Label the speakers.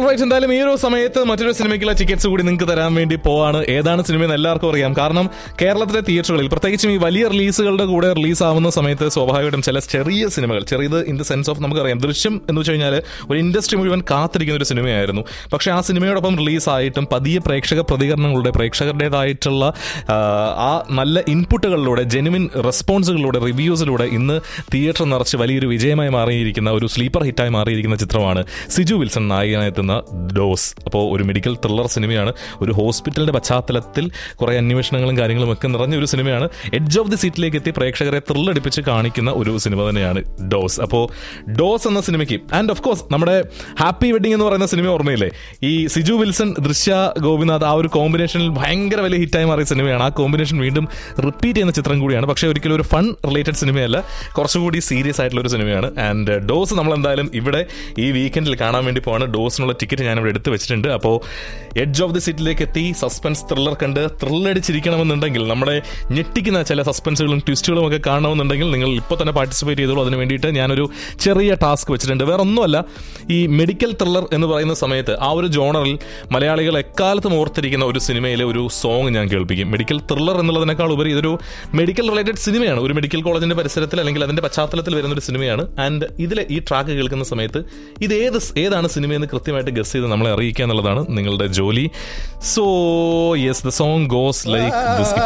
Speaker 1: alright എന്തായാലും ഈ ഒരു സമയത്ത് മറ്റൊരു സിനിമയ്ക്കുള്ള ടിക്കറ്റ്സ് കൂടി നിങ്ങൾക്ക് തരാൻ വേണ്ടി പോവാണ് ഏതാണ് സിനിമ എന്ന് എല്ലാവർക്കും അറിയാം കാരണം കേരളത്തിലെ തിയേറ്ററുകളിൽ പ്രത്യേകിച്ചും ഈ വലിയ റിലീസുകളുടെ കൂടെ റിലീസ് ആവുന്ന സമയത്ത് സ്വാഭാവികമായിട്ടും ചില ചെറിയ സിനിമകൾ ചെറിയത് ഇൻ ദ സെൻസ് ഓഫ് നമുക്കറിയാം ദൃശ്യം എന്ന് വെച്ച് കഴിഞ്ഞാൽ ഒരു ഇൻഡസ്ട്രി മുഴുവൻ കാത്തിരിക്കുന്ന ഒരു സിനിമയായിരുന്നു പക്ഷേ ആ സിനിമയോടൊപ്പം റിലീസായിട്ടും പതിയെ പ്രേക്ഷക പ്രതികരണങ്ങളുടെ പ്രേക്ഷകരുടേതായിട്ടുള്ള ആ, ആ നല്ല ഇൻപുട്ടുകളിലൂടെ ജെനുവിൻ റെസ്പോൺസുകളിലൂടെ റിവ്യൂസിലൂടെ ഇന്ന് തിയേറ്റർ നിറച്ച് വലിയൊരു വിജയമായി മാറിയിരിക്കുന്ന ഒരു സ്ലീപ്പർ ഹിറ്റായി മാറിയിരിക്കുന്ന ചിത്രമാണ് സിജു വിൽസൺ നായകനെത്തുന്ന ഡോസ് അപ്പോൾ ഒരു മെഡിക്കൽ ത്രില്ലർ സിനിമയാണ് ഒരു ഹോസ്പിറ്റലിന്റെ പശ്ചാത്തലത്തിൽ കുറേ അന്വേഷണങ്ങളും കാര്യങ്ങളും ഒക്കെ നിറഞ്ഞ ഒരു സിനിമയാണ് എഡ്ജ് ഓഫ് ദി സീറ്റിലേക്ക് എത്തി പ്രേക്ഷകരെ ത്രില്ലടിപ്പിച്ച് കാണിക്കുന്ന ഒരു സിനിമ തന്നെയാണ് ഡോസ് അപ്പോൾ ഡോസ് എന്ന സിനിമയ്ക്ക് ആൻഡ് ഓഫ് കോഴ്സ് നമ്മുടെ ഹാപ്പി വെഡിങ് എന്ന് പറയുന്ന സിനിമ ഓർമ്മയില്ലേ ഈ സിജു വിൽസൺ ദൃശ്യ ഗോപിനാഥ് ആ ഒരു കോമ്പിനേഷനിൽ ഭയങ്കര വലിയ ഹിറ്റായി മാറിയ സിനിമയാണ് ആ കോമ്പിനേഷൻ വീണ്ടും റിപ്പീറ്റ് ചെയ്യുന്ന ചിത്രം കൂടിയാണ് പക്ഷേ ഒരിക്കലും ഒരു ഫൺ റിലേറ്റഡ് സിനിമയല്ല കുറച്ചുകൂടി സീരിയസ് ആയിട്ടുള്ള ഒരു സിനിമയാണ് ആൻഡ് ഡോസ് നമ്മൾ എന്തായാലും ഇവിടെ ഈ വീക്കെൻഡിൽ കാണാൻ വേണ്ടി പോവാണ് ഡോസിനുള്ള ടിക്കറ്റ് ഞാൻ ഇവിടെ എടുത്ത് വെച്ചിട്ടുണ്ട് അപ്പോൾ എഡ്ജ് ഓഫ് ദി സീറ്റിലേക്ക് എത്തി സസ്പെൻസ് ത്രില്ലർ കണ്ട് ത്രില്ലടിച്ചിരിക്കണമെന്നുണ്ടെങ്കിൽ നമ്മുടെ ഞെട്ടിക്കുന്ന ചില സസ്പെൻസുകളും ട്വിസ്റ്റുകളും ഒക്കെ കാണണമെന്നുണ്ടെങ്കിൽ നിങ്ങൾ ഇപ്പോൾ തന്നെ പാർട്ടിസിപ്പേറ്റ് ചെയ്തോളൂ അതിന് വേണ്ടിയിട്ട് ഞാനൊരു ചെറിയ ടാസ്ക് വെച്ചിട്ടുണ്ട് വേറെ ഒന്നുമല്ല ഈ മെഡിക്കൽ ത്രില്ലർ എന്ന് പറയുന്ന സമയത്ത് ആ ഒരു ജോണറിൽ മലയാളികൾ എക്കാലത്തും ഓർത്തിരിക്കുന്ന ഒരു സിനിമയിലെ ഒരു സോങ് ഞാൻ കേൾപ്പിക്കും മെഡിക്കൽ ത്രില്ലർ എന്നുള്ളതിനേക്കാൾ ഉപരി ഇതൊരു മെഡിക്കൽ റിലേറ്റഡ് സിനിമയാണ് ഒരു മെഡിക്കൽ കോളേജിന്റെ പരിസരത്തിൽ അല്ലെങ്കിൽ അതിന്റെ പശ്ചാത്തലത്തിൽ വരുന്ന ഒരു സിനിമയാണ് ആൻഡ് ഇതിലെ ഈ ട്രാക്ക് കേൾക്കുന്ന സമയത്ത് ഇത് ഏത് സ് ഏതാണ് സിനിമയെന്ന് കൃത്യമായിട്ട് ഗസ് ചെയ്ത് നമ്മളെ അറിയിക്കുക എന്നുള്ളതാണ് നിങ്ങളുടെ ജോലി so yes the song goes like this